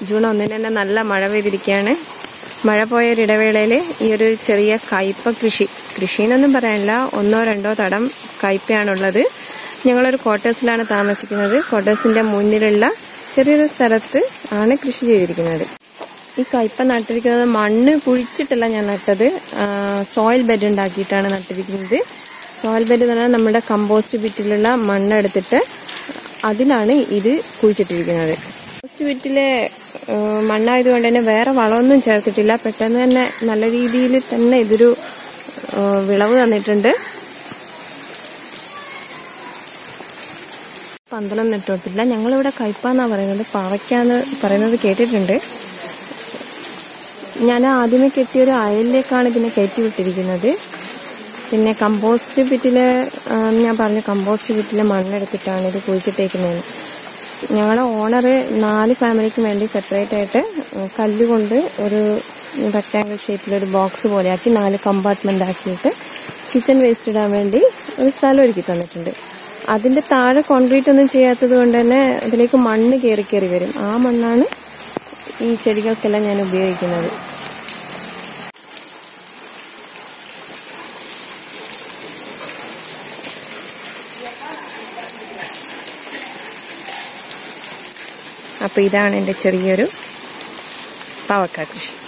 June ഒന്നിന് തന്നെ നല്ല മഴ പെയ്തിരിക്കുകയാണ് മഴ പോയ ഒരു ഇടവേളയിൽ ഈ ഒരു ചെറിയ കയ്പ കൃഷി കൃഷിന്നൊന്നും പറയാനില്ല ഒന്നോ രണ്ടോ തടം കയ്പയാണുള്ളത് ഞങ്ങളൊരു ക്വാർട്ടേഴ്സിലാണ് താമസിക്കുന്നത് ക്വാർട്ടേഴ്സിന്റെ മുന്നിലുള്ള ചെറിയൊരു സ്ഥലത്ത് ആണ് കൃഷി ചെയ്തിരിക്കുന്നത് ഈ കയ്പ നട്ടിരിക്കുന്നത് മണ്ണ് കുഴിച്ചിട്ടല്ല ഞാൻ നട്ടത് സോയിൽ ബെഡ് ഉണ്ടാക്കിയിട്ടാണ് നട്ടിരിക്കുന്നത് സോയിൽ ബെഡ് എന്ന് പറഞ്ഞാൽ നമ്മുടെ കമ്പോസ്റ്റ് ബിറ്റിലുള്ള മണ്ണെടുത്തിട്ട് അതിലാണ് ഇത് കുഴിച്ചിട്ടിരിക്കുന്നത് കമ്പോസ്റ്റ് ബിറ്റിലെ ആ, മണ്ണായതുകൊണ്ട് തന്നെ വേറെ വളമൊന്നും ചേർത്തിട്ടില്ല പെട്ടെന്ന് തന്നെ നല്ല രീതിയിൽ തന്നെ ഇതൊരു ആ, വിളവ് തന്നിട്ടുണ്ട് പന്തളം നെട്ടോട്ടില്ല ഞങ്ങളിവിടെ കയ്പാന്നാ പറയുന്നത് പാവയ്ക്കാന്ന് പറയുന്നത് കേട്ടിട്ടുണ്ട് ഞാൻ ആദ്യമേ കെട്ടിയൊരു അയലിലേക്കാണ് ഇതിനെ കയറ്റി വിട്ടിരിക്കുന്നത് പിന്നെ കമ്പോസ്റ്റ് പിറ്റില് ആ, ഞാൻ പറഞ്ഞു കമ്പോസ്റ്റ് പിറ്റിലെ മണ്ണെടുത്തിട്ടാണ് ഇത് കുഴിച്ചിട്ടേക്കുന്നത് ഞങ്ങളുടെ ഓണർ നാല് ഫാമിലിക്ക് വേണ്ടി സെപ്പറേറ്റ് ആയിട്ട് കല്ല് കൊണ്ട് ഒരു റെക്ടാങ്കിൾ ഷേപ്പിലൊരു ബോക്സ് പോലെയാക്കി നാല് കമ്പാർട്ട്മെന്റ് ആക്കിയിട്ട് കിച്ചൺ വേസ്റ്റ് ഇടാൻ വേണ്ടി ഒരു സ്ഥലം ഒരുക്കി തന്നിട്ടുണ്ട് അതിന്റെ താഴെ കോൺക്രീറ്റ് ഒന്നും ചെയ്യാത്തത് കൊണ്ട് തന്നെ അതിലേക്ക് മണ്ണ് കയറി കയറി വരും ആ മണ്ണാണ് ഈ ചെടികൾക്കെല്ലാം ഞാൻ ഉപയോഗിക്കുന്നത് അപ്പൊ ഇതാണ് എൻ്റെ ചെറിയൊരു പാവക്ക കൃഷി